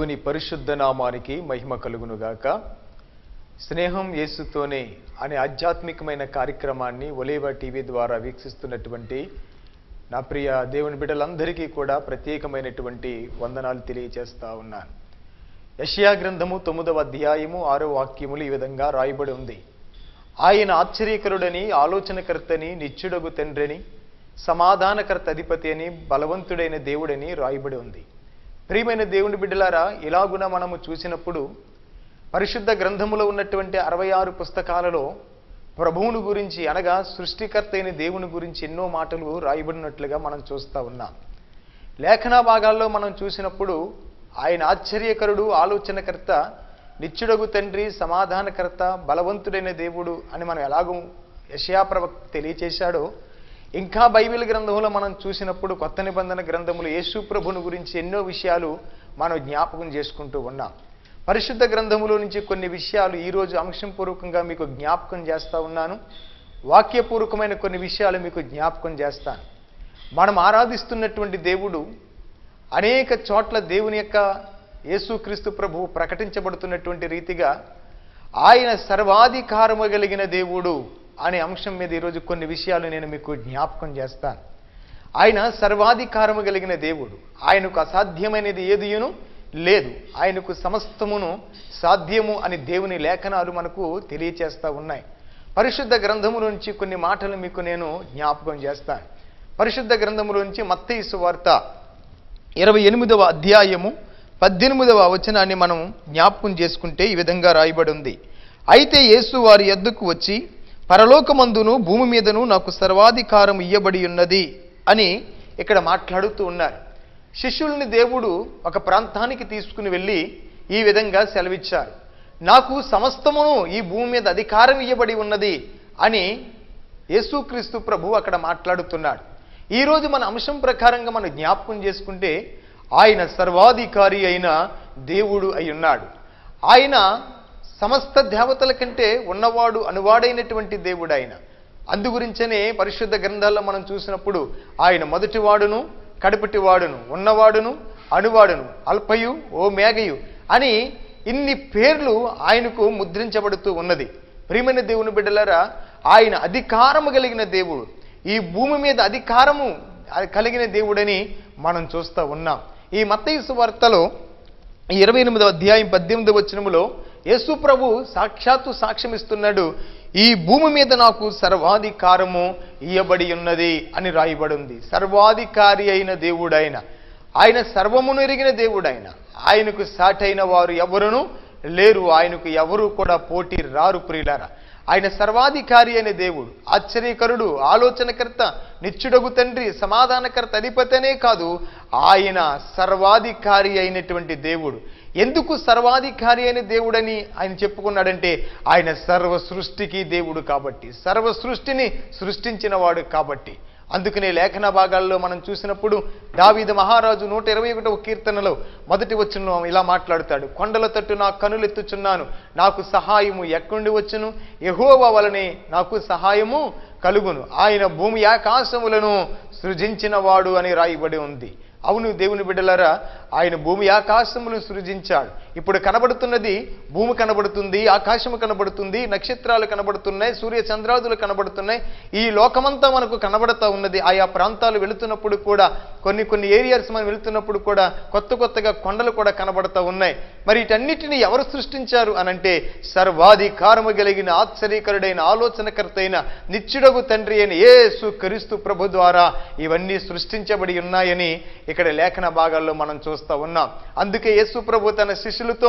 దేవుని పరిశుద్ధ నామానికి మహిమ కలుగునుగాక స్నేహం యేసుతోనే అనే ఆధ్యాత్మికమైన కార్యక్రమాన్ని ఒలేవా టీవీ ద్వారా వీక్షిస్తున్నటువంటి నా ప్రియ దేవుని బిడ్డలందరికీ కూడా ప్రత్యేకమైనటువంటి వందనాలు తెలియజేస్తా ఉన్నాను యషయా గ్రంథము తొమ్మిదవ అధ్యాయము ఆరో వాక్యములు ఈ విధంగా రాయబడి ఉంది ఆయన ఆశ్చర్యకరుడని ఆలోచనకర్తని నిత్యుడగు తండ్రిని సమాధానకర్త అధిపతి అని బలవంతుడైన దేవుడని రాయబడి ఉంది ప్రియమైన దేవుని బిడ్డలారా ఇలాగున మనము చూసినప్పుడు పరిశుద్ధ గ్రంథములో ఉన్నటువంటి అరవై ఆరు పుస్తకాలలో ప్రభువుని గురించి అనగా సృష్టికర్త అయిన దేవుని గురించి ఎన్నో మాటలు రాయబడినట్లుగా మనం చూస్తూ ఉన్నాం లేఖన భాగాల్లో మనం చూసినప్పుడు ఆయన ఆశ్చర్యకరుడు ఆలోచనకర్త నిత్యుడగు తండ్రి సమాధానకర్త బలవంతుడైన దేవుడు అని మనం ఎలాగూ యషయా ప్రవక్త తెలియచేశాడో ఇంకా బైబిల్ గ్రంథంలో మనం చూసినప్పుడు కొత్త నిబంధన గ్రంథములు యేసు ప్రభుని గురించి ఎన్నో విషయాలు మనం జ్ఞాపకం చేసుకుంటూ ఉన్నాం పరిశుద్ధ గ్రంథములో నుంచి కొన్ని విషయాలు ఈరోజు అంశంపూర్వకంగా మీకు జ్ఞాపకం చేస్తా ఉన్నాను వాక్యపూర్వకమైన కొన్ని విషయాలు మీకు జ్ఞాపకం చేస్తాను మనం ఆరాధిస్తున్నటువంటి దేవుడు అనేక చోట్ల దేవుని యొక్క యేసుక్రీస్తు ప్రభువు ప్రకటించబడుతున్నటువంటి రీతిగా ఆయన సర్వాధికారము కలిగిన దేవుడు అనే అంశం మీద ఈరోజు కొన్ని విషయాలు నేను మీకు జ్ఞాపకం చేస్తాను ఆయన సర్వాధికారము కలిగిన దేవుడు ఆయనకు అసాధ్యమైనది ఏదియును లేదు ఆయనకు సమస్తమును సాధ్యము అని దేవుని లేఖనాలు మనకు తెలియచేస్తూ ఉన్నాయి పరిశుద్ధ గ్రంథము నుంచి కొన్ని మాటలు మీకు నేను జ్ఞాపకం చేస్తాను పరిశుద్ధ గ్రంథములో నుంచి మత్తయి వార్త ఇరవై ఎనిమిదవ అధ్యాయము పద్దెనిమిదవ వచనాన్ని మనం జ్ఞాపకం చేసుకుంటే ఈ విధంగా రాయబడి ఉంది అయితే యేసు వారి ఎద్దుకు వచ్చి పరలోకమందును భూమి మీదను నాకు సర్వాధికారం ఇయ్యబడి ఉన్నది అని ఇక్కడ మాట్లాడుతూ ఉన్నారు శిష్యుల్ని దేవుడు ఒక ప్రాంతానికి తీసుకుని వెళ్ళి ఈ విధంగా సెలవిచ్చారు నాకు సమస్తమును ఈ భూమి మీద అధికారం ఇయ్యబడి ఉన్నది అని యేసుక్రీస్తు ప్రభు అక్కడ మాట్లాడుతున్నాడు ఈరోజు మన అంశం ప్రకారంగా మనం జ్ఞాపకం చేసుకుంటే ఆయన సర్వాధికారి అయిన దేవుడు అయి ఉన్నాడు ఆయన సమస్త దేవతల కంటే ఉన్నవాడు అనువాడైనటువంటి దేవుడు ఆయన అందుగురించనే పరిశుద్ధ గ్రంథాల్లో మనం చూసినప్పుడు ఆయన మొదటివాడును కడుపటివాడును ఉన్నవాడును అణువాడును అల్పయు ఓ మేఘయు అని ఇన్ని పేర్లు ఆయనకు ముద్రించబడుతూ ఉన్నది ప్రియమైన దేవుని బిడ్డలారా ఆయన అధికారము కలిగిన దేవుడు ఈ భూమి మీద అధికారము కలిగిన దేవుడని మనం చూస్తూ ఉన్నాం ఈ మత్తయి వార్తలో ఈ ఇరవై ఎనిమిదవ అధ్యాయం పద్దెనిమిదవ వచనములో యేసు ప్రభు సాక్షాత్తు సాక్ష్యం ఇస్తున్నాడు ఈ భూమి మీద నాకు సర్వాధికారము ఇయ్యబడి ఉన్నది అని రాయబడి ఉంది సర్వాధికారి అయిన దేవుడైన ఆయన సర్వమును ఎరిగిన దేవుడైన ఆయనకు సాటైన వారు ఎవరును లేరు ఆయనకు ఎవరు కూడా పోటీ రారు ప్రియులారా ఆయన సర్వాధికారి అయిన దేవుడు ఆశ్చర్యకరుడు ఆలోచనకర్త నిత్యుడగు తండ్రి సమాధానకర్త అధిపతనే కాదు ఆయన సర్వాధికారి అయినటువంటి దేవుడు ఎందుకు సర్వాధికారి అయిన దేవుడని ఆయన చెప్పుకున్నాడంటే ఆయన సర్వ సృష్టికి దేవుడు కాబట్టి సర్వ సృష్టిని సృష్టించిన వాడు కాబట్టి అందుకనే లేఖన భాగాల్లో మనం చూసినప్పుడు దావీద మహారాజు నూట ఇరవై ఒకటవ కీర్తనలో మొదటి వచ్చిన ఇలా మాట్లాడుతాడు కొండల తట్టు నా కనులెత్తుచున్నాను నాకు సహాయము ఎక్కడి వచ్చును యహోవా వలనే నాకు సహాయము కలుగును ఆయన భూమి ఆకాశములను సృజించిన వాడు అని రాయబడి ఉంది అవును దేవుని బిడ్డలారా ఆయన భూమి ఆకాశములు సృజించాడు ఇప్పుడు కనబడుతున్నది భూమి కనబడుతుంది ఆకాశము కనబడుతుంది నక్షత్రాలు కనబడుతున్నాయి సూర్య చంద్రాదులు కనబడుతున్నాయి ఈ లోకమంతా మనకు కనబడుతూ ఉన్నది ఆయా ప్రాంతాలు వెళుతున్నప్పుడు కూడా కొన్ని కొన్ని ఏరియాస్ మనం వెళుతున్నప్పుడు కూడా కొత్త కొత్తగా కొండలు కూడా కనబడుతూ ఉన్నాయి మరి వీటన్నిటిని ఎవరు సృష్టించారు అనంటే సర్వాధికారము కలిగిన ఆశ్చర్యకరుడైన ఆలోచనకర్త అయిన నిత్యుడగు తండ్రి అయిన యేసు క్రీస్తు ప్రభు ద్వారా ఇవన్నీ సృష్టించబడి ఉన్నాయని ఇక్కడ లేఖన భాగాల్లో మనం చూస్తూ ఉన్నాం అందుకే యేసు ప్రభు తన శిష్యులతో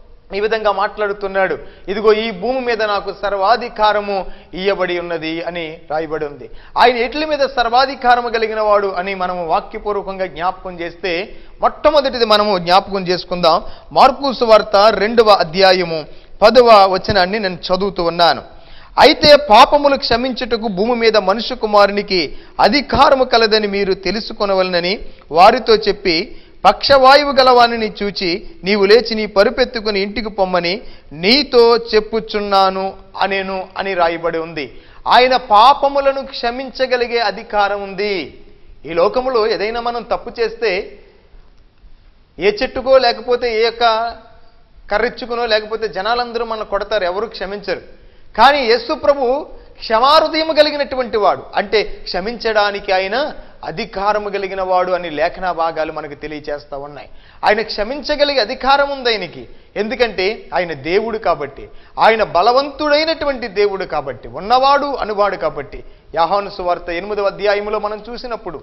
ఈ విధంగా మాట్లాడుతున్నాడు ఇదిగో ఈ భూమి మీద నాకు సర్వాధికారము ఇయ్యబడి ఉన్నది అని రాయబడి ఉంది ఆయన ఎట్ల మీద సర్వాధికారము కలిగిన వాడు అని మనము వాక్యపూర్వకంగా జ్ఞాపకం చేస్తే మొట్టమొదటిది మనము జ్ఞాపకం చేసుకుందాం మార్కుసు వార్త రెండవ అధ్యాయము పదవ వచనాన్ని నేను చదువుతూ ఉన్నాను అయితే పాపములు క్షమించుటకు భూమి మీద మనుష్య కుమారునికి అధికారము కలదని మీరు తెలుసుకొనవలనని వారితో చెప్పి పక్షవాయువు గలవానిని చూచి నీవు లేచి నీ పరుపెత్తుకుని ఇంటికి పొమ్మని నీతో చెప్పుచున్నాను అనేను అని రాయబడి ఉంది ఆయన పాపములను క్షమించగలిగే అధికారం ఉంది ఈ లోకములో ఏదైనా మనం తప్పు చేస్తే ఏ చెట్టుకో లేకపోతే ఏ యొక్క కర్రెచ్చుకునో లేకపోతే జనాలందరూ మన కొడతారు ఎవరు క్షమించరు కానీ యేసు ప్రభు క్షమాహృదయం కలిగినటువంటి వాడు అంటే క్షమించడానికి ఆయన అధికారము కలిగిన వాడు అని లేఖన భాగాలు మనకు తెలియచేస్తా ఉన్నాయి ఆయన క్షమించగలిగే అధికారం ఉంది ఆయనకి ఎందుకంటే ఆయన దేవుడు కాబట్టి ఆయన బలవంతుడైనటువంటి దేవుడు కాబట్టి ఉన్నవాడు అనువాడు కాబట్టి యాహాను సువార్త ఎనిమిదవ అధ్యాయములో మనం చూసినప్పుడు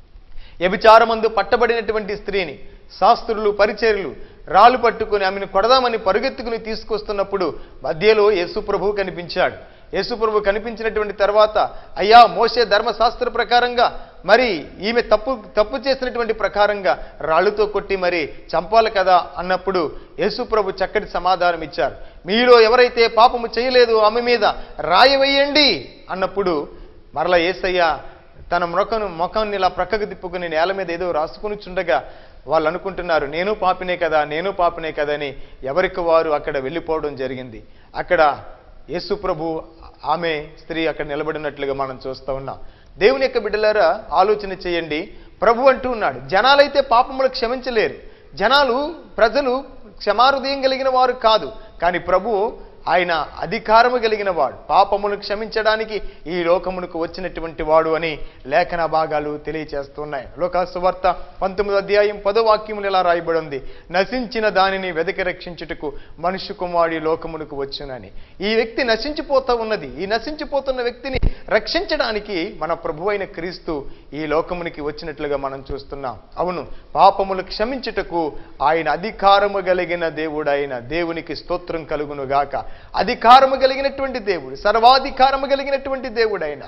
వ్యభిచారమందు పట్టబడినటువంటి స్త్రీని శాస్త్రులు పరిచర్లు రాళ్ళు పట్టుకుని ఆమెను కొడదామని పరుగెత్తుకుని తీసుకొస్తున్నప్పుడు మధ్యలో యేసు ప్రభువు కనిపించాడు యేసు ప్రభు కనిపించినటువంటి తర్వాత అయ్యా మోసే ధర్మశాస్త్ర ప్రకారంగా మరి ఈమె తప్పు తప్పు చేసినటువంటి ప్రకారంగా రాళ్ళుతో కొట్టి మరి చంపాలి కదా అన్నప్పుడు యేసు ప్రభు చక్కటి సమాధానం ఇచ్చారు మీలో ఎవరైతే పాపము చేయలేదు ఆమె మీద రాయి వేయండి అన్నప్పుడు మరలా ఏసయ్య తన మొఖను ముఖాన్ని ఇలా ప్రక్కకు తిప్పుకుని నేల మీద ఏదో రాసుకుని చుండగా వాళ్ళు అనుకుంటున్నారు నేను పాపినే కదా నేను పాపినే కదా అని ఎవరికి వారు అక్కడ వెళ్ళిపోవడం జరిగింది అక్కడ యేసు ప్రభు ఆమె స్త్రీ అక్కడ నిలబడినట్లుగా మనం చూస్తూ ఉన్నాం దేవుని యొక్క బిడ్డలారా ఆలోచన చేయండి ప్రభు అంటూ ఉన్నాడు జనాలైతే పాపములు క్షమించలేరు జనాలు ప్రజలు క్షమాహృదయం కలిగిన వారు కాదు కానీ ప్రభు ఆయన అధికారము కలిగిన వాడు పాపమును క్షమించడానికి ఈ లోకమునకు వచ్చినటువంటి వాడు అని లేఖన భాగాలు తెలియచేస్తున్నాయి లోకాసు వార్త పంతొమ్మిదో అధ్యాయం పదో వాక్యములు ఇలా రాయబడి ఉంది నశించిన దానిని వెదకి రక్షించుటకు మనుష్య కుమారుడి లోకమునకు వచ్చునని ఈ వ్యక్తి నశించిపోతా ఉన్నది ఈ నశించిపోతున్న వ్యక్తిని రక్షించడానికి మన ప్రభు అయిన క్రీస్తు ఈ లోకమునికి వచ్చినట్లుగా మనం చూస్తున్నాం అవును పాపములు క్షమించుటకు ఆయన అధికారము కలిగిన దేవుడైన దేవునికి స్తోత్రం కలుగునుగాక అధికారము కలిగినటువంటి దేవుడు సర్వాధికారము కలిగినటువంటి దేవుడైన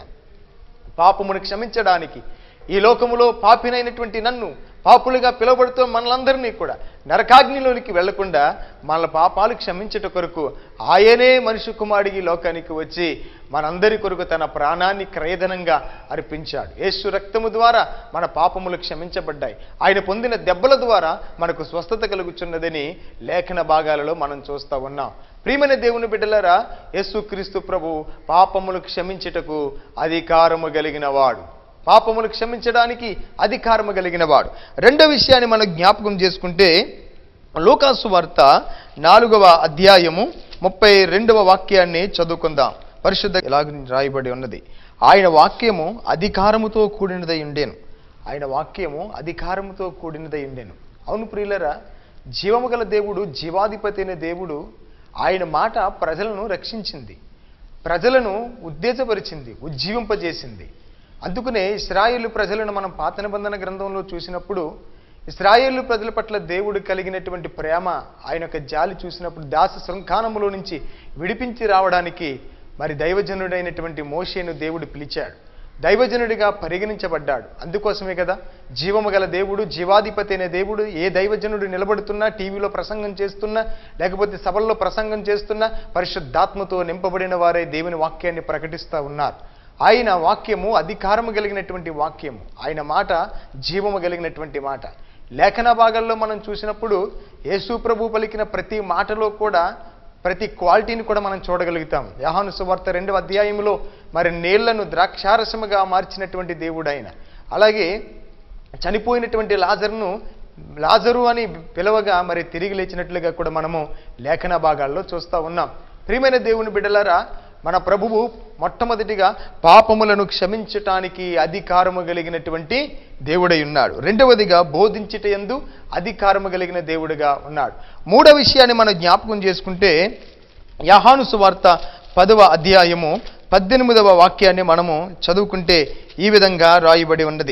పాపమును క్షమించడానికి ఈ లోకములో పాపినైనటువంటి నన్ను పాపులుగా పిలువబడుతూ మనలందరినీ కూడా నరకాగ్నిలోనికి వెళ్లకుండా మన పాపాలు క్షమించట కొరకు ఆయనే మనిషి కుమారుడికి లోకానికి వచ్చి మనందరి కొరకు తన ప్రాణాన్ని క్రయధనంగా అర్పించాడు యేసు రక్తము ద్వారా మన పాపములు క్షమించబడ్డాయి ఆయన పొందిన దెబ్బల ద్వారా మనకు స్వస్థత కలుగుచున్నదని లేఖన భాగాలలో మనం చూస్తూ ఉన్నాం ప్రియమైన దేవుని బిడ్డలారా యేసుక్రీస్తు ప్రభు పాపములు క్షమించుటకు అధికారము కలిగిన వాడు పాపములు క్షమించడానికి అధికారము కలిగిన వాడు రెండో విషయాన్ని మనం జ్ఞాపకం చేసుకుంటే లూకాసు వార్త నాలుగవ అధ్యాయము ముప్పై రెండవ వాక్యాన్ని చదువుకుందాం పరిశుద్ధ ఇలాగ రాయబడి ఉన్నది ఆయన వాక్యము అధికారముతో కూడినదై ఉండేను ఆయన వాక్యము అధికారముతో కూడినదై ఉండేను అవును ప్రియులరా జీవము గల దేవుడు జీవాధిపతి అయిన దేవుడు ఆయన మాట ప్రజలను రక్షించింది ప్రజలను ఉత్తేజపరిచింది ఉజ్జీవింపజేసింది అందుకనే ఇస్రాయేలు ప్రజలను మనం పాత నిబంధన గ్రంథంలో చూసినప్పుడు ఇస్రాయేలు ప్రజల పట్ల దేవుడు కలిగినటువంటి ప్రేమ ఆయన యొక్క జాలి చూసినప్పుడు దాస శృంఖానములో నుంచి విడిపించి రావడానికి మరి దైవజనుడైనటువంటి మోషేను దేవుడు పిలిచాడు దైవజనుడిగా పరిగణించబడ్డాడు అందుకోసమే కదా జీవము గల దేవుడు జీవాధిపతి అనే దేవుడు ఏ దైవజనుడు నిలబడుతున్నా టీవీలో ప్రసంగం చేస్తున్నా లేకపోతే సభల్లో ప్రసంగం చేస్తున్నా పరిశుద్ధాత్మతో నింపబడిన వారే దేవుని వాక్యాన్ని ప్రకటిస్తూ ఉన్నారు ఆయన వాక్యము అధికారము కలిగినటువంటి వాక్యము ఆయన మాట జీవము కలిగినటువంటి మాట లేఖన భాగాల్లో మనం చూసినప్పుడు యేసు ప్రభు పలికిన ప్రతి మాటలో కూడా ప్రతి క్వాలిటీని కూడా మనం చూడగలుగుతాం యహాను సువార్త రెండవ అధ్యాయంలో మరి నీళ్లను ద్రాక్షారసముగా మార్చినటువంటి దేవుడు ఆయన అలాగే చనిపోయినటువంటి లాజర్ను లాజరు అని పిలవగా మరి తిరిగి లేచినట్లుగా కూడా మనము లేఖన భాగాల్లో చూస్తూ ఉన్నాం ప్రియమైన దేవుని బిడ్డలారా మన ప్రభువు మొట్టమొదటిగా పాపములను క్షమించటానికి అధికారము కలిగినటువంటి దేవుడై ఉన్నాడు రెండవదిగా బోధించట యందు అధికారము కలిగిన దేవుడిగా ఉన్నాడు మూడవ విషయాన్ని మనం జ్ఞాపకం చేసుకుంటే యహాను సువార్త పదవ అధ్యాయము పద్దెనిమిదవ వాక్యాన్ని మనము చదువుకుంటే ఈ విధంగా రాయబడి ఉన్నది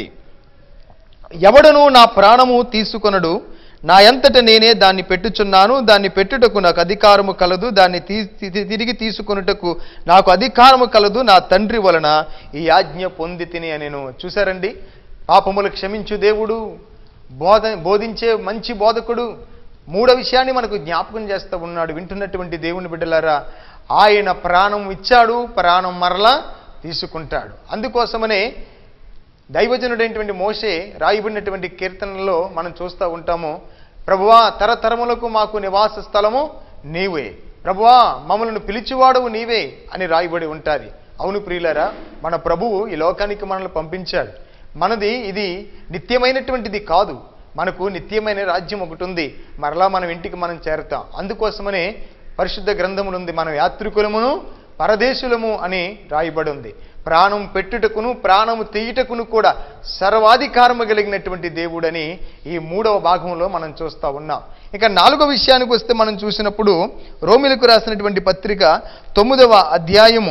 ఎవడను నా ప్రాణము తీసుకొనడు నా ఎంతట నేనే దాన్ని పెట్టుచున్నాను దాన్ని పెట్టుటకు నాకు అధికారము కలదు దాన్ని తీ తి- తిరిగి తీసుకొనుటకు నాకు అధికారము కలదు నా తండ్రి వలన ఈ ఆజ్ఞ పొంది తిని నేను చూశారండి పాపములు క్షమించు దేవుడు బోధ బోధించే మంచి బోధకుడు మూడో విషయాన్ని మనకు జ్ఞాపకం చేస్తూ ఉన్నాడు వింటున్నటువంటి దేవుని బిడ్డలారా ఆయన ప్రాణం ఇచ్చాడు ప్రాణం మరలా తీసుకుంటాడు అందుకోసమనే దైవజనుడైనటువంటి మోషే రాయబడినటువంటి కీర్తనలో మనం చూస్తూ ఉంటాము ప్రభువా తరతరములకు మాకు నివాస స్థలము నీవే ప్రభువా మమ్మల్ని పిలిచివాడవు నీవే అని రాయబడి ఉంటుంది అవును ప్రియులారా మన ప్రభువు ఈ లోకానికి మనల్ని పంపించాడు మనది ఇది నిత్యమైనటువంటిది కాదు మనకు నిత్యమైన రాజ్యం ఒకటి ఉంది మరలా మనం ఇంటికి మనం చేరుతాం అందుకోసమనే పరిశుద్ధ గ్రంథములు ఉంది మనం యాత్రికులమును పరదేశులము అని రాయబడి ఉంది ప్రాణం పెట్టుటకును ప్రాణము తీయుటకును కూడా సర్వాధికారము కలిగినటువంటి దేవుడని ఈ మూడవ భాగంలో మనం చూస్తూ ఉన్నాం ఇక నాలుగో విషయానికి వస్తే మనం చూసినప్పుడు రోమిలకు రాసినటువంటి పత్రిక తొమ్మిదవ అధ్యాయము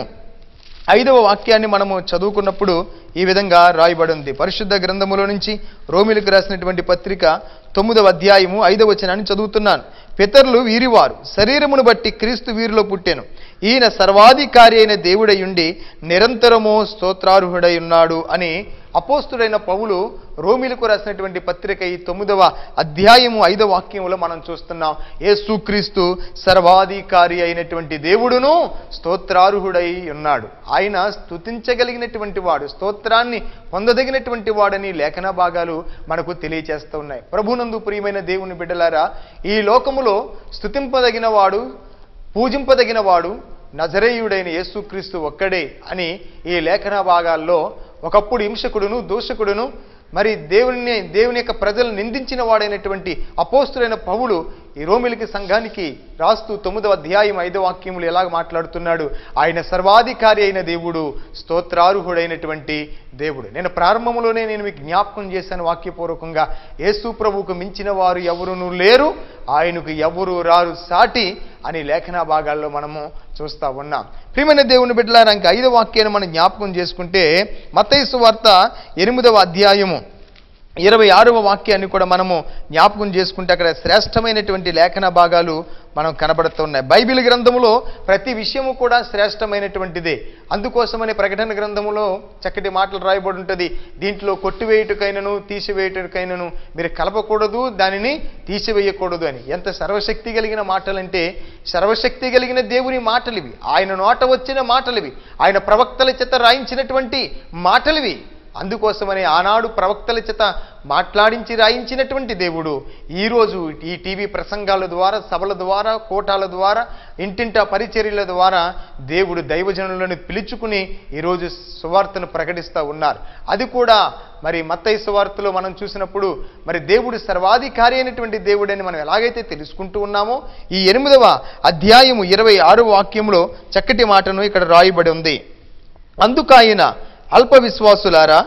ఐదవ వాక్యాన్ని మనము చదువుకున్నప్పుడు ఈ విధంగా రాయబడి ఉంది పరిశుద్ధ గ్రంథములో నుంచి రోమిలకు రాసినటువంటి పత్రిక తొమ్మిదవ అధ్యాయము ఐదవ వచనాన్ని చదువుతున్నాను పితరులు వీరివారు శరీరమును బట్టి క్రీస్తు వీరిలో పుట్టెను ఈయన సర్వాధికారి అయిన దేవుడై ఉండి నిరంతరము స్తోత్రార్హుడై ఉన్నాడు అని అపోస్తుడైన పౌలు రోమిలకు రాసినటువంటి పత్రిక ఈ తొమ్మిదవ అధ్యాయము ఐదవ వాక్యములో మనం చూస్తున్నాం యేసుక్రీస్తు సర్వాధికారి అయినటువంటి దేవుడును స్తోత్రార్హుడై ఉన్నాడు ఆయన స్తుతించగలిగినటువంటి వాడు స్తోత్రాన్ని పొందదగినటువంటి వాడని లేఖన భాగాలు మనకు తెలియచేస్తూ ఉన్నాయి ప్రభునందు ప్రియమైన దేవుని బిడ్డలారా ఈ లోకములో స్తుతింపదగిన వాడు పూజింపదగిన వాడు నజరేయుడైన యేసుక్రీస్తు ఒక్కడే అని ఈ లేఖన భాగాల్లో ఒకప్పుడు హింసకుడును దూషకుడును మరి దేవుని దేవుని యొక్క ప్రజలను నిందించిన వాడైనటువంటి అపోస్తులైన పౌలు ఈ రోమిలికి సంఘానికి రాస్తూ తొమ్మిదవ అధ్యాయం ఐదవ వాక్యములు ఎలాగ మాట్లాడుతున్నాడు ఆయన సర్వాధికారి అయిన దేవుడు స్తోత్రార్హుడైనటువంటి దేవుడు నేను ప్రారంభంలోనే నేను మీకు జ్ఞాపకం చేశాను వాక్యపూర్వకంగా యేసు ప్రభువుకు మించిన వారు ఎవరునూ లేరు ఆయనకు ఎవరు రారు సాటి అని లేఖన భాగాల్లో మనము చూస్తా ఉన్నాం ప్రియమైన దేవుని బిడ్డలారా ఇంకా ఐదవ వాక్యాన్ని మనం జ్ఞాపకం చేసుకుంటే మత్తైసు వార్త ఎనిమిదవ అధ్యాయము ఇరవై ఆరవ వాక్యాన్ని కూడా మనము జ్ఞాపకం చేసుకుంటే అక్కడ శ్రేష్టమైనటువంటి లేఖన భాగాలు మనం కనబడుతున్నాయి బైబిల్ గ్రంథములో ప్రతి విషయము కూడా శ్రేష్టమైనటువంటిదే అందుకోసమని ప్రకటన గ్రంథములో చక్కటి మాటలు రాయబడి ఉంటుంది దీంట్లో కొట్టివేయుటకైనను తీసివేయుటకైనను మీరు కలపకూడదు దానిని తీసివేయకూడదు అని ఎంత సర్వశక్తి కలిగిన మాటలంటే సర్వశక్తి కలిగిన దేవుని మాటలు ఇవి ఆయన నోట వచ్చిన మాటలు ఇవి ఆయన ప్రవక్తల చేత రాయించినటువంటి మాటలివి అందుకోసమని ఆనాడు ప్రవక్తల చేత మాట్లాడించి రాయించినటువంటి దేవుడు ఈరోజు ఈ టీవీ ప్రసంగాల ద్వారా సభల ద్వారా కోటాల ద్వారా ఇంటింటా పరిచర్యల ద్వారా దేవుడు దైవజనులను పిలుచుకుని ఈరోజు సువార్తను ప్రకటిస్తూ ఉన్నారు అది కూడా మరి మత్తయి సువార్తలో మనం చూసినప్పుడు మరి దేవుడు సర్వాధికారి అయినటువంటి దేవుడని మనం ఎలాగైతే తెలుసుకుంటూ ఉన్నామో ఈ ఎనిమిదవ అధ్యాయము ఇరవై ఆరు వాక్యంలో చక్కటి మాటను ఇక్కడ రాయబడి ఉంది అందుకాయన అల్ప విశ్వాసులారా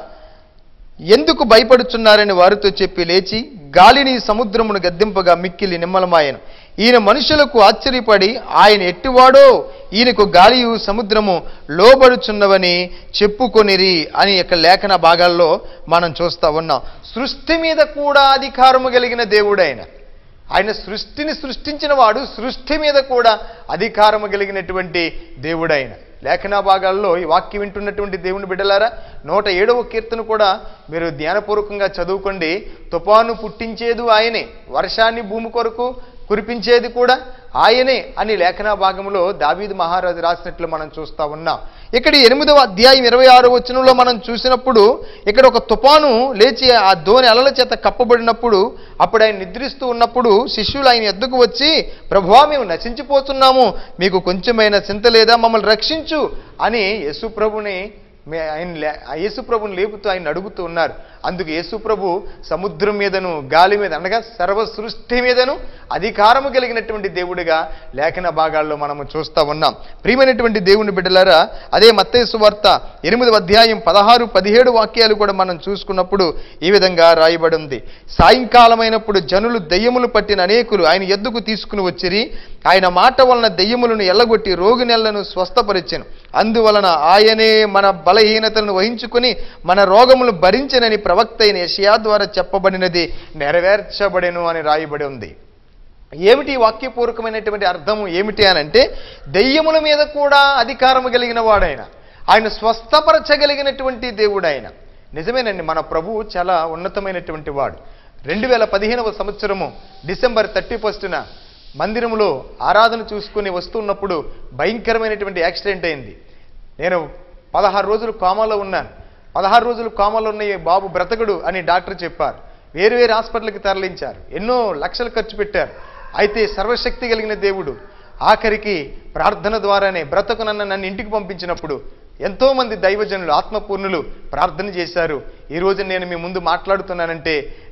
ఎందుకు భయపడుచున్నారని వారితో చెప్పి లేచి గాలిని సముద్రమును గద్దింపగా మిక్కిలి నిమ్మలమాయను ఈయన మనుషులకు ఆశ్చర్యపడి ఆయన ఎట్టివాడో ఈయనకు గాలియు సముద్రము లోబడుచున్నవని చెప్పుకొనిరి అని యొక్క లేఖన భాగాల్లో మనం చూస్తా ఉన్నాం సృష్టి మీద కూడా అధికారము కలిగిన దేవుడైన ఆయన సృష్టిని సృష్టించిన వాడు సృష్టి మీద కూడా అధికారము కలిగినటువంటి దేవుడైన లేఖన భాగాల్లో ఈ వాక్యం వింటున్నటువంటి దేవుని బిడ్డలారా నూట ఏడవ కీర్తన కూడా మీరు ధ్యానపూర్వకంగా చదువుకోండి తుఫాను పుట్టించేది ఆయనే వర్షాన్ని భూమి కొరకు కురిపించేది కూడా ఆయనే అని లేఖన భాగంలో దావీదు మహారాజు రాసినట్లు మనం చూస్తా ఉన్నాం ఇక్కడ ఈ ఎనిమిదవ అధ్యాయం ఇరవై ఆరో వచనంలో మనం చూసినప్పుడు ఇక్కడ ఒక తుఫాను లేచి ఆ ధోని అలల చేత కప్పబడినప్పుడు అప్పుడు ఆయన నిద్రిస్తూ ఉన్నప్పుడు శిష్యులు ఆయన ఎద్దుకు వచ్చి ప్రభువా మేము నశించిపోతున్నాము మీకు కొంచెమైనా చింత లేదా మమ్మల్ని రక్షించు అని యేసు ప్రభుని మే- ఆయన లే- ఆ యేసు ప్రభుని లేపుతూ ఆయన అడుగుతూ ఉన్నారు అందుకు యేసు ప్రభు సముద్రం మీదను గాలి మీద అనగా సర్వ సృష్టి మీదను అధికారము కలిగినటువంటి దేవుడిగా లేఖన భాగాల్లో మనము చూస్తా ఉన్నాం ప్రియమైనటువంటి దేవుని బిడ్డలారా అదే మత్తేసు వార్త ఎనిమిదవ అధ్యాయం పదహారు పదిహేడు వాక్యాలు కూడా మనం చూసుకున్నప్పుడు ఈ విధంగా రాయబడి ఉంది సాయంకాలమైనప్పుడు జనులు దెయ్యములు పట్టిన అనేకులు ఆయన ఎద్దుకు తీసుకుని వచ్చిరి ఆయన మాట వలన దెయ్యములను ఎల్లగొట్టి రోగి నెలను స్వస్థపరిచెను అందువలన ఆయనే మన బలహీనతలను వహించుకుని మన రోగములు భరించనని ప్రవక్త అయిన యషయా ద్వారా చెప్పబడినది నెరవేర్చబడెను అని రాయబడి ఉంది ఏమిటి ఈ వాక్యపూర్వకమైనటువంటి అర్థము ఏమిటి అని అంటే దెయ్యముల మీద కూడా అధికారము కలిగిన వాడైన ఆయన స్వస్థపరచగలిగినటువంటి దేవుడు ఆయన నిజమేనండి మన ప్రభువు చాలా ఉన్నతమైనటువంటి వాడు రెండు వేల పదిహేనవ సంవత్సరము డిసెంబర్ థర్టీ ఫస్ట్న మందిరంలో ఆరాధన చూసుకుని వస్తున్నప్పుడు భయంకరమైనటువంటి యాక్సిడెంట్ అయింది నేను పదహారు రోజులు కోమాలో ఉన్నాను పదహారు రోజులు కోమాలో ఉన్న ఈ బాబు బ్రతకుడు అని డాక్టర్ చెప్పారు వేరు వేరు హాస్పిటల్కి తరలించారు ఎన్నో లక్షలు ఖర్చు పెట్టారు అయితే సర్వశక్తి కలిగిన దేవుడు ఆఖరికి ప్రార్థన ద్వారానే బ్రతకునన్న నన్ను ఇంటికి పంపించినప్పుడు ఎంతోమంది దైవజనులు ఆత్మపూర్ణులు ప్రార్థన చేశారు ఈ రోజు నేను మీ ముందు మాట్లాడుతున్నానంటే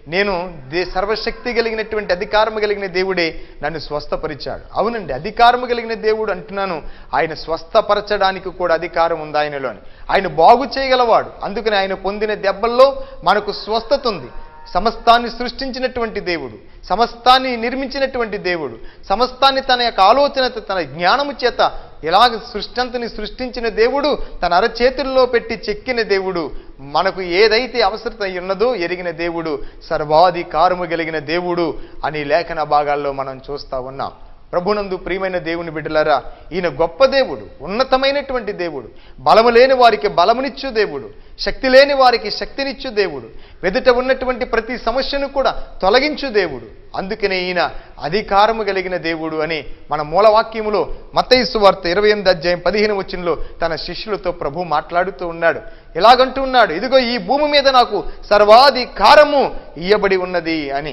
నేను దే సర్వశక్తి కలిగినటువంటి అధికారము కలిగిన దేవుడే నన్ను స్వస్థపరిచాడు అవునండి అధికారము కలిగిన దేవుడు అంటున్నాను ఆయన స్వస్థపరచడానికి కూడా అధికారం ఉంది ఆయనలో ఆయన బాగు చేయగలవాడు అందుకని ఆయన పొందిన దెబ్బల్లో మనకు స్వస్థత ఉంది సమస్తాన్ని సృష్టించినటువంటి దేవుడు సమస్తాన్ని నిర్మించినటువంటి దేవుడు సమస్తాన్ని తన యొక్క ఆలోచన తన జ్ఞానము చేత ఇలాగ సృష్టింతని సృష్టించిన దేవుడు తన అరచేతుల్లో పెట్టి చెక్కిన దేవుడు మనకు ఏదైతే అవసరత ఉన్నదో ఎరిగిన దేవుడు సర్వాధికారము కలిగిన దేవుడు అని లేఖన భాగాల్లో మనం చూస్తా ఉన్నాం ప్రభునందు ప్రియమైన దేవుని బిడ్డలారా ఈయన గొప్ప దేవుడు ఉన్నతమైనటువంటి దేవుడు బలము లేని వారికి బలమునిచ్చు దేవుడు శక్తి లేని వారికి శక్తినిచ్చు దేవుడు వెదుట ఉన్నటువంటి ప్రతి సమస్యను కూడా తొలగించు దేవుడు అందుకనే ఈయన అధికారము కలిగిన దేవుడు అని మన మూలవాక్యములో మతయిసు వార్త ఇరవై ఎనిమిది అధ్యాయం పదిహేను వచ్చినలో తన శిష్యులతో ప్రభు మాట్లాడుతూ ఉన్నాడు ఇలాగంటూ ఉన్నాడు ఇదిగో ఈ భూమి మీద నాకు సర్వాధికారము ఇయ్యబడి ఉన్నది అని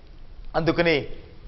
అందుకని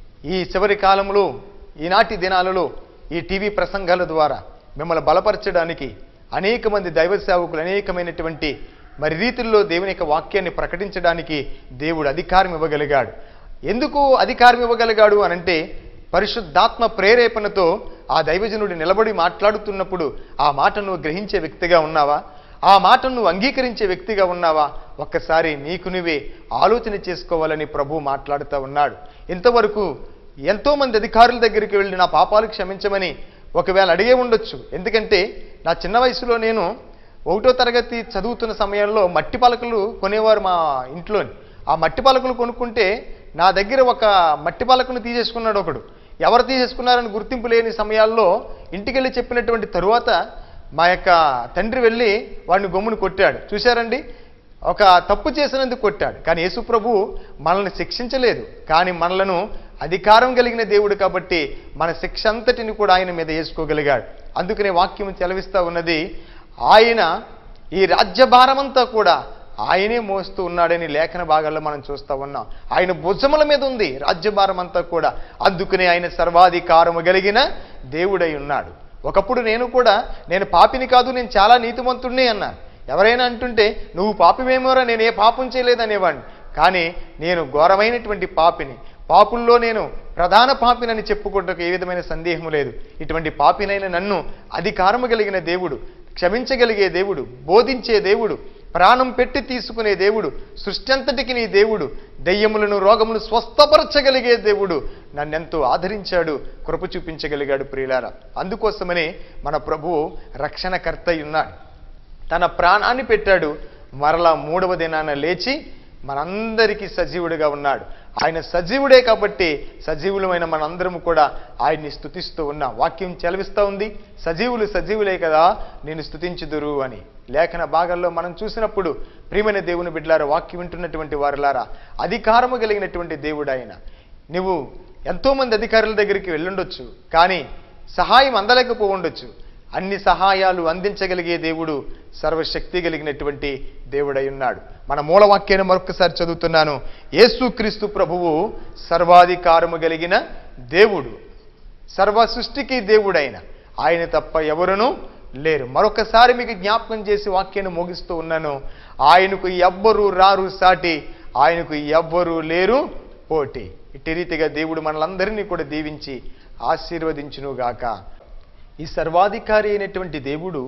ఈ చివరి కాలంలో ఈనాటి దినాలలో ఈ టీవీ ప్రసంగాల ద్వారా మిమ్మల్ని బలపరచడానికి అనేక మంది దైవ సేవకులు అనేకమైనటువంటి మరి రీతుల్లో దేవుని యొక్క వాక్యాన్ని ప్రకటించడానికి దేవుడు అధికారం ఇవ్వగలిగాడు ఎందుకు అధికారం ఇవ్వగలిగాడు అనంటే పరిశుద్ధాత్మ ప్రేరేపణతో ఆ దైవజనుడు నిలబడి మాట్లాడుతున్నప్పుడు ఆ మాట నువ్వు గ్రహించే వ్యక్తిగా ఉన్నావా ఆ మాటను నువ్వు అంగీకరించే వ్యక్తిగా ఉన్నావా ఒక్కసారి నీకు నువ్వే ఆలోచన చేసుకోవాలని ప్రభు మాట్లాడుతూ ఉన్నాడు ఇంతవరకు ఎంతోమంది అధికారుల దగ్గరికి వెళ్ళి నా పాపాలు క్షమించమని ఒకవేళ అడిగే ఉండొచ్చు ఎందుకంటే నా చిన్న వయసులో నేను ఒకటో తరగతి చదువుతున్న సమయంలో మట్టి పలకలు కొనేవారు మా ఇంట్లోని ఆ మట్టి పలకలు కొనుక్కుంటే నా దగ్గర ఒక మట్టి పలకను తీసేసుకున్నాడు ఒకడు ఎవరు తీసేసుకున్నారని గుర్తింపు లేని సమయాల్లో ఇంటికెళ్ళి చెప్పినటువంటి తరువాత మా యొక్క తండ్రి వెళ్ళి వాడిని గమ్మును కొట్టాడు చూశారండి ఒక తప్పు చేసినందుకు కొట్టాడు కానీ యేసుప్రభు మనల్ని శిక్షించలేదు కానీ మనలను అధికారం కలిగిన దేవుడు కాబట్టి మన శిక్ష అంతటిని కూడా ఆయన మీద వేసుకోగలిగాడు అందుకనే వాక్యం చెలవిస్తా ఉన్నది ఆయన ఈ రాజ్యభారమంతా కూడా ఆయనే మోస్తూ ఉన్నాడని లేఖన భాగాల్లో మనం చూస్తా ఉన్నాం ఆయన భుజముల మీద ఉంది రాజ్యభారం అంతా కూడా అందుకనే ఆయన సర్వాధికారము కలిగిన దేవుడై ఉన్నాడు ఒకప్పుడు నేను కూడా నేను పాపిని కాదు నేను చాలా నీతిమంతుడిని అన్నాను ఎవరైనా అంటుంటే నువ్వు పాపిమేమోరా నేను ఏ పాపం చేయలేదనేవాడిని కానీ నేను ఘోరమైనటువంటి పాపిని పాపుల్లో నేను ప్రధాన పాపినని చెప్పుకుంటకు ఏ విధమైన సందేహం లేదు ఇటువంటి పాపినైన నన్ను అధికారము కలిగిన దేవుడు క్షమించగలిగే దేవుడు బోధించే దేవుడు ప్రాణం పెట్టి తీసుకునే దేవుడు సృష్టి అంతటికి నీ దేవుడు దెయ్యములను రోగములు స్వస్థపరచగలిగే దేవుడు నన్నెంతో ఆదరించాడు కృప చూపించగలిగాడు ప్రియులారా అందుకోసమనే మన ప్రభువు రక్షణకర్త అయి ఉన్నాడు తన ప్రాణాన్ని పెట్టాడు మరలా మూడవ దినాన లేచి మనందరికీ సజీవుడిగా ఉన్నాడు ఆయన సజీవుడే కాబట్టి సజీవులమైన మనందరం కూడా ఆయన్ని స్తుతిస్తూ ఉన్నాం వాక్యం చెలవిస్తూ ఉంది సజీవులు సజీవులే కదా నేను స్తుతించుదురు అని లేఖన భాగాల్లో మనం చూసినప్పుడు ప్రియమైన దేవుని బిడ్డలారా వాక్యం వింటున్నటువంటి వారులారా అధికారము కలిగినటువంటి దేవుడు ఆయన నువ్వు ఎంతోమంది అధికారుల దగ్గరికి వెళ్ళుండొచ్చు కానీ సహాయం అందలేకపోవచ్చు అన్ని సహాయాలు అందించగలిగే దేవుడు సర్వశక్తి కలిగినటువంటి దేవుడై ఉన్నాడు మన మూలవాక్యాన్ని మరొకసారి చదువుతున్నాను యేసుక్రీస్తు ప్రభువు సర్వాధికారము కలిగిన దేవుడు సర్వ సృష్టికి దేవుడైన ఆయన తప్ప ఎవరునూ లేరు మరొకసారి మీకు జ్ఞాపకం చేసి వాక్యాన్ని ముగిస్తూ ఉన్నాను ఆయనకు ఎవ్వరు రారు సాటి ఆయనకు ఎవ్వరు లేరు పోటీ ఇట్టి రీతిగా దేవుడు మనలందరినీ కూడా దీవించి ఆశీర్వదించునుగాక ఈ సర్వాధికారి అయినటువంటి దేవుడు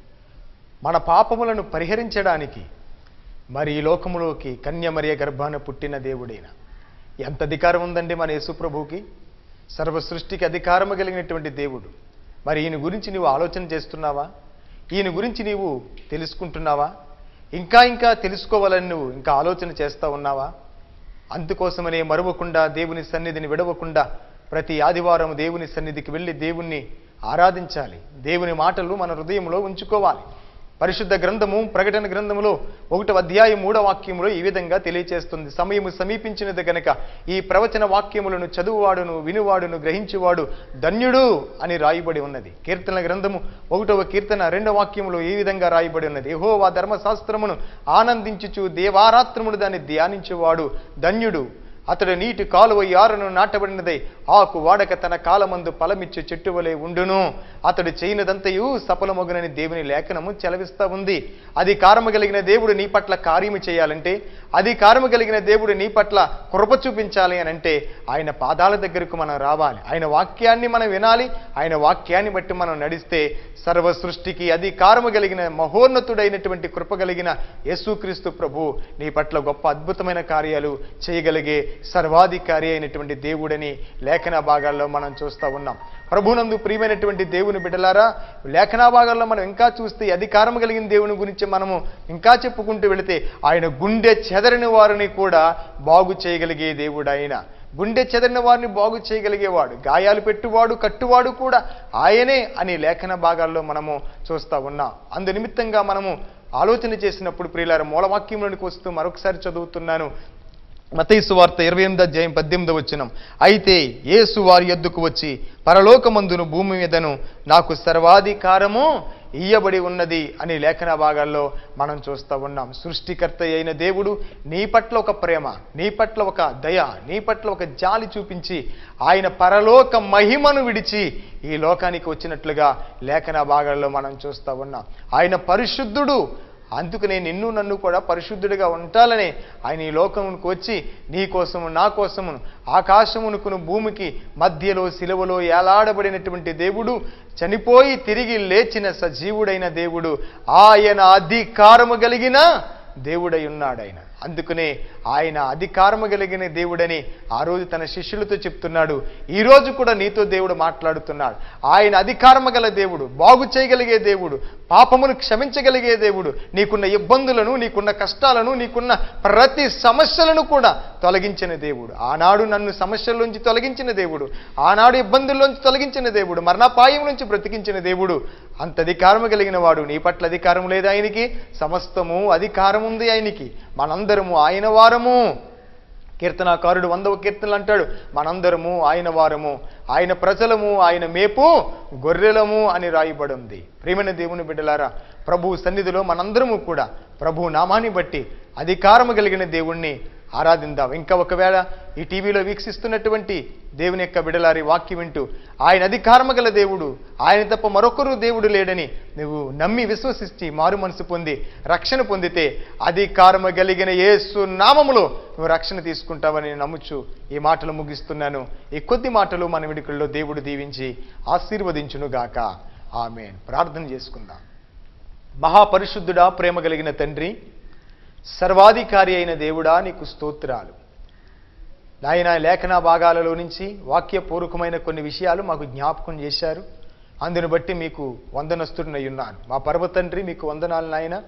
మన పాపములను పరిహరించడానికి మరి ఈ లోకములోకి కన్యమరియ గర్భాన పుట్టిన దేవుడైన ఎంత అధికారం ఉందండి మన యేసుప్రభువుకి సర్వ సృష్టికి అధికారము కలిగినటువంటి దేవుడు మరి ఈయన గురించి నీవు ఆలోచన చేస్తున్నావా ఈయన గురించి నీవు తెలుసుకుంటున్నావా ఇంకా ఇంకా తెలుసుకోవాలని నువ్వు ఇంకా ఆలోచన చేస్తా ఉన్నావా అందుకోసమనే మరువకుండా దేవుని సన్నిధిని విడవకుండా ప్రతి ఆదివారం దేవుని సన్నిధికి వెళ్ళి దేవుణ్ణి ఆరాధించాలి దేవుని మాటలు మన హృదయంలో ఉంచుకోవాలి పరిశుద్ధ గ్రంథము ప్రకటన గ్రంథములో ఒకటో అధ్యాయం మూడో వాక్యములో ఈ విధంగా తెలియచేస్తుంది సమయము సమీపించినది గనక ఈ ప్రవచన వాక్యములను చదువువాడును వినువాడును గ్రహించువాడు ధన్యుడు అని రాయబడి ఉన్నది కీర్తన గ్రంథము ఒకటవ కీర్తన రెండవ వాక్యములో ఈ విధంగా రాయబడి ఉన్నది యెహోవా ధర్మశాస్త్రమును ఆనందించుచు దేవారాత్రమును దాన్ని ధ్యానించువాడు ధన్యుడు అతడు నీటి కాలువ యారును నాటబడినదై ఆకు వాడక తన కాలమందు ఫలమిచ్చు చెట్టు వలె ఉండును అతడు చేయనదంతయు సఫలమగునని దేవుని లేఖనము చెలవిస్తా ఉంది అధికారము కలిగిన దేవుడు నీ పట్ల కార్యము చేయాలంటే అధికారము కలిగిన దేవుడు నీ పట్ల కృప చూపించాలి అని అంటే ఆయన పాదాల దగ్గరకు మనం రావాలి ఆయన వాక్యాన్ని మనం వినాలి ఆయన వాక్యాన్ని బట్టి మనం నడిస్తే సర్వ సృష్టికి అధికారము కలిగిన మహోన్నతుడైనటువంటి కృప కలిగిన యేసుక్రీస్తు ప్రభు నీ పట్ల గొప్ప అద్భుతమైన కార్యాలు చేయగలిగే సర్వాధికారి అయినటువంటి దేవుడని లేఖన భాగాల్లో మనం చూస్తూ ఉన్నాం ప్రభునందు ప్రియమైనటువంటి దేవుని బిడ్డలారా లేఖనా భాగాల్లో మనం ఇంకా చూస్తే ఈ అధికారం కలిగిన దేవుని గురించి మనము ఇంకా చెప్పుకుంటూ వెళితే ఆయన గుండె చెదరని వారిని కూడా బాగు చేయగలిగే దేవుడు ఆయన గుండె చెదరిన వారిని బాగు చేయగలిగేవాడు గాయాలు పెట్టువాడు కట్టువాడు కూడా ఆయనే అని లేఖన భాగాల్లో మనము చూస్తూ ఉన్నాం అందు నిమిత్తంగా మనము ఆలోచన చేసినప్పుడు ప్రియులార మూలవాక్యంలోనికి వస్తూ మరొకసారి చదువుతున్నాను మతైసు వార్త ఇరవై ఎనిమిది అధ్యాయం పద్దెనిమిది వచ్చినం అయితే యేసు వారి ఎద్దుకు వచ్చి పరలోకమందును భూమి మీదను నాకు సర్వాధికారము ఇయ్యబడి ఉన్నది అని లేఖన భాగాల్లో మనం చూస్తూ ఉన్నాం సృష్టికర్త అయిన దేవుడు నీ పట్ల ఒక ప్రేమ నీ పట్ల ఒక దయ నీ పట్ల ఒక జాలి చూపించి ఆయన పరలోక మహిమను విడిచి ఈ లోకానికి వచ్చినట్లుగా లేఖన భాగాల్లో మనం చూస్తూ ఉన్నాం ఆయన పరిశుద్ధుడు అందుకనే నిన్ను నన్ను కూడా పరిశుద్ధుడిగా ఉండాలనే ఆయన ఈ లోకమునకు వచ్చి నీ కోసము నా కోసము ఆకాశమునుకును భూమికి మధ్యలో సిలువలో ఏలాడబడినటువంటి దేవుడు చనిపోయి తిరిగి లేచిన సజీవుడైన దేవుడు ఆయన అధికారము కలిగిన దేవుడై ఉన్నాడు ఆయన అందుకనే ఆయన అధికారము కలిగిన దేవుడని ఆ రోజు తన శిష్యులతో చెప్తున్నాడు ఈ రోజు కూడా నీతో దేవుడు మాట్లాడుతున్నాడు ఆయన అధికారము గల దేవుడు బాగు చేయగలిగే దేవుడు పాపమును క్షమించగలిగే దేవుడు నీకున్న ఇబ్బందులను నీకున్న కష్టాలను నీకున్న ప్రతి సమస్యలను కూడా తొలగించిన దేవుడు ఆనాడు నన్ను సమస్యల్లోంచి తొలగించిన దేవుడు ఆనాడు ఇబ్బందుల్లోంచి తొలగించిన దేవుడు మరణపాయం నుంచి బ్రతికించిన దేవుడు అంత అధికారము కలిగిన వాడు నీ పట్ల అధికారం లేదు ఆయనకి సమస్తము అధికారం ఉంది ఆయనకి మనందరము ఆయన వారము కీర్తనాకారుడు వందవ కీర్తనలు అంటాడు మనందరము ఆయన వారము ఆయన ప్రజలము ఆయన మేపు గొర్రెలము అని రాయబడి ఉంది ప్రేమైన దేవుని బిడ్డలారా ప్రభు సన్నిధిలో మనందరము కూడా ప్రభు నామాన్ని బట్టి అధికారము కలిగిన దేవుణ్ణి ఆరాధిందాం ఇంకా ఒకవేళ ఈ టీవీలో వీక్షిస్తున్నటువంటి దేవుని యొక్క బిడలారి వాక్యం వింటూ ఆయన అధికారము గల దేవుడు ఆయన తప్ప మరొకరు దేవుడు లేడని నువ్వు నమ్మి విశ్వసించి మారు మనసు పొంది రక్షణ పొందితే అధికారము కలిగిన యేసు నామములో నువ్వు రక్షణ తీసుకుంటావని నేను నమ్ముచు ఈ మాటలు ముగిస్తున్నాను ఈ కొద్ది మాటలు మన విడుకల్లో దేవుడు దీవించి ఆశీర్వదించునుగాక ఆమె ప్రార్థన చేసుకుందాం మహాపరిశుద్ధుడా ప్రేమ కలిగిన తండ్రి సర్వాధికారి అయిన దేవుడా నీకు స్తోత్రాలు నాయన లేఖన భాగాలలో నుంచి వాక్యపూర్వకమైన కొన్ని విషయాలు మాకు జ్ఞాపకం చేశారు అందును బట్టి మీకు వందనస్తుడినై ఉన్నాను మా పర్వ తండ్రి మీకు వందనాలు నాయన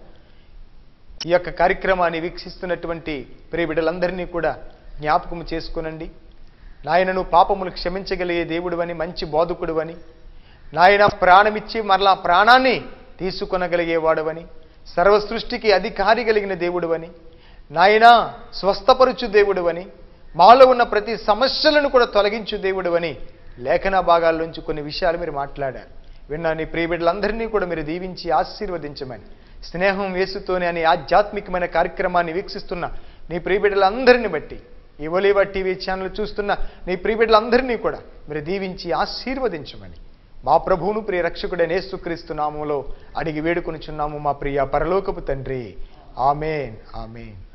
ఈ యొక్క కార్యక్రమాన్ని వీక్షిస్తున్నటువంటి ప్రియ బిడ్డలందరినీ కూడా జ్ఞాపకం చేసుకునండి నాయనను పాపములు క్షమించగలిగే దేవుడువని మంచి బోధకుడువని నాయన ప్రాణమిచ్చి మరలా ప్రాణాన్ని తీసుకొనగలిగేవాడవని సర్వ సృష్టికి అధికారి కలిగిన దేవుడువని నాయన స్వస్థపరుచు దేవుడువని మాలో ఉన్న ప్రతి సమస్యలను కూడా తొలగించు దేవుడువని లేఖన భాగాల్లోంచి కొన్ని విషయాలు మీరు మాట్లాడారు విన్న నీ ప్రియబిడ్డలందరినీ కూడా మీరు దీవించి ఆశీర్వదించమని స్నేహం వేసుతోనే అనే ఆధ్యాత్మికమైన కార్యక్రమాన్ని వీక్షిస్తున్న నీ ప్రియబిడ్డలందరినీ బట్టి ఈ ఒలివా టీవీ ఛానల్ చూస్తున్న నీ ప్రియబిడ్డలందరినీ కూడా మీరు దీవించి ఆశీర్వదించమని మా ప్రభువును ప్రియ రక్షకుడైన యేసుక్రీస్తు నామములో అడిగి వేడుకొనుచున్నాము మా ప్రియ పరలోకపు తండ్రి ఆమెన్ ఆమెన్